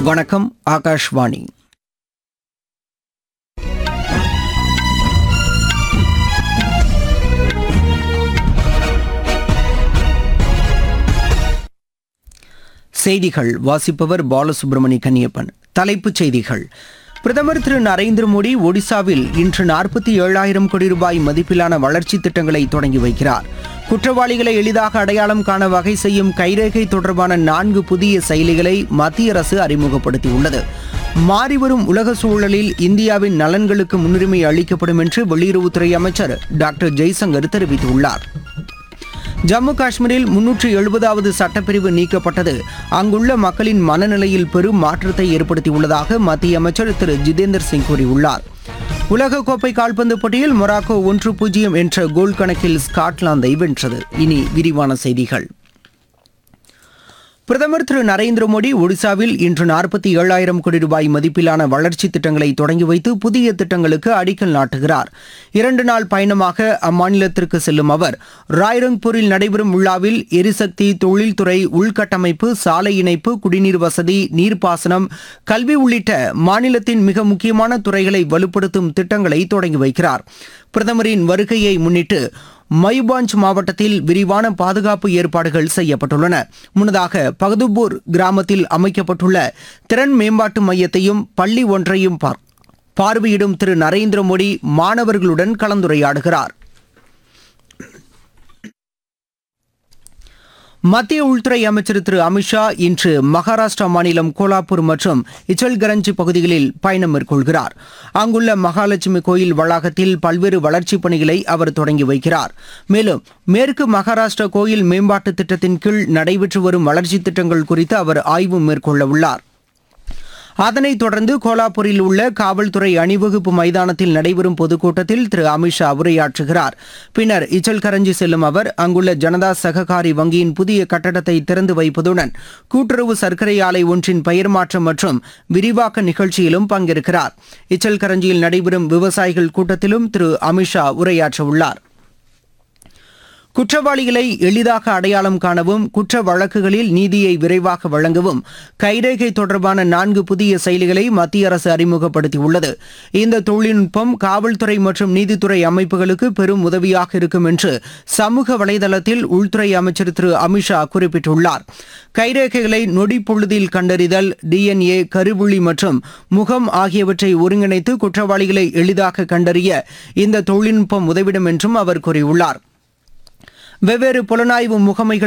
வணக்கம் ஆகாஷ்வாணி செய்திகள் வாசிப்பவர் பாலசுப்ரமணி கன்னியப்பன் தலைப்புச் செய்திகள் பிரதமர் திரு நரேந்திர மோடி ஒடிசாவில் இன்று நாற்பத்தி ஏழாயிரம் கோடி ரூபாய் மதிப்பிலான வளர்ச்சித் திட்டங்களை தொடங்கி வைக்கிறார் குற்றவாளிகளை எளிதாக அடையாளம் காண வகை செய்யும் கைரேகை தொடர்பான நான்கு புதிய செயலிகளை மத்திய அரசு அறிமுகப்படுத்தியுள்ளது மாறிவரும் உலக சூழலில் இந்தியாவின் நலன்களுக்கு முன்னுரிமை அளிக்கப்படும் என்று வெளியுறவுத்துறை அமைச்சர் டாக்டர் ஜெய்சங்கர் தெரிவித்துள்ளார் ஜம்மு காஷ்மீரில் முன்னூற்று எழுபதாவது சட்டப்பிரிவு நீக்கப்பட்டது அங்குள்ள மக்களின் மனநிலையில் பெரும் மாற்றத்தை ஏற்படுத்தியுள்ளதாக மத்திய அமைச்சர் திரு ஜிதேந்தர் சிங் கூறியுள்ளார் உலகக்கோப்பை கால்பந்து போட்டியில் மொராக்கோ ஒன்று பூஜ்ஜியம் என்ற கோல் கணக்கில் ஸ்காட்லாந்தை வென்றது இனி விரிவான செய்திகள் பிரதமர் திரு நரேந்திர மோடி ஒடிசாவில் இன்று நாற்பத்தி ஏழாயிரம் கோடி ரூபாய் மதிப்பிலான வளர்ச்சித் திட்டங்களை தொடங்கி வைத்து புதிய திட்டங்களுக்கு அடிக்கல் நாட்டுகிறார் இரண்டு நாள் பயணமாக அம்மாநிலத்திற்கு செல்லும் அவர் ராய்ரங்பூரில் நடைபெறும் விழாவில் எரிசக்தி தொழில்துறை உள்கட்டமைப்பு சாலை இணைப்பு குடிநீர் வசதி நீர்ப்பாசனம் கல்வி உள்ளிட்ட மாநிலத்தின் மிக முக்கியமான துறைகளை வலுப்படுத்தும் திட்டங்களை தொடங்கி வைக்கிறார் பிரதமரின் வருகையை முன்னிட்டு மயுபாஞ்ச் மாவட்டத்தில் விரிவான பாதுகாப்பு ஏற்பாடுகள் செய்யப்பட்டுள்ளன முன்னதாக பகதுபூர் கிராமத்தில் அமைக்கப்பட்டுள்ள திறன் மேம்பாட்டு மையத்தையும் பள்ளி ஒன்றையும் பார்- பார்வையிடும் திரு நரேந்திர மோடி மாணவர்களுடன் கலந்துரையாடுகிறார் மத்திய உள்துறை அமைச்சர் திரு அமித்ஷா இன்று மகாராஷ்டிரா மாநிலம் கோலாப்பூர் மற்றும் இச்சல்கரஞ்சி பகுதிகளில் பயணம் மேற்கொள்கிறார் அங்குள்ள மகாலட்சுமி கோயில் வளாகத்தில் பல்வேறு வளர்ச்சிப் பணிகளை அவர் தொடங்கி வைக்கிறார் மேலும் மேற்கு மகாராஷ்டிரா கோயில் மேம்பாட்டு திட்டத்தின் கீழ் நடைபெற்று வரும் வளர்ச்சித் திட்டங்கள் குறித்து அவர் ஆய்வு மேற்கொள்ள உள்ளார் அதனைத் தொடர்ந்து கோலாப்பூரில் உள்ள காவல்துறை அணிவகுப்பு மைதானத்தில் நடைபெறும் பொதுக்கூட்டத்தில் திரு அமித்ஷா உரையாற்றுகிறார் பின்னர் இச்சல்கரஞ்சி செல்லும் அவர் அங்குள்ள ஜனதா சககாரி வங்கியின் புதிய கட்டடத்தை திறந்து வைப்பதுடன் கூட்டுறவு சர்க்கரை ஆலை ஒன்றின் பெயர் மாற்றம் மற்றும் விரிவாக்க நிகழ்ச்சியிலும் பங்கேற்கிறார் இச்சல்கரஞ்சியில் நடைபெறும் விவசாயிகள் கூட்டத்திலும் திரு அமித்ஷா உரையாற்ற உள்ளார் குற்றவாளிகளை எளிதாக அடையாளம் காணவும் குற்ற வழக்குகளில் நீதியை விரைவாக வழங்கவும் கைரேகை தொடர்பான நான்கு புதிய செயலிகளை மத்திய அரசு அறிமுகப்படுத்தியுள்ளது இந்த தொழில்நுட்பம் காவல்துறை மற்றும் நீதித்துறை அமைப்புகளுக்கு பெரும் உதவியாக இருக்கும் என்று சமூக வலைதளத்தில் உள்துறை அமைச்சர் திரு அமித்ஷா குறிப்பிட்டுள்ளார் கைரேகைகளை நொடி பொழுதில் கண்டறிதல் டிஎன்ஏ கருவுளி மற்றும் முகம் ஆகியவற்றை ஒருங்கிணைத்து குற்றவாளிகளை எளிதாக கண்டறிய இந்த தொழில்நுட்பம் உதவிடும் என்றும் அவர் கூறியுள்ளார் வெவ்வேறு புலனாய்வு முகமைகள்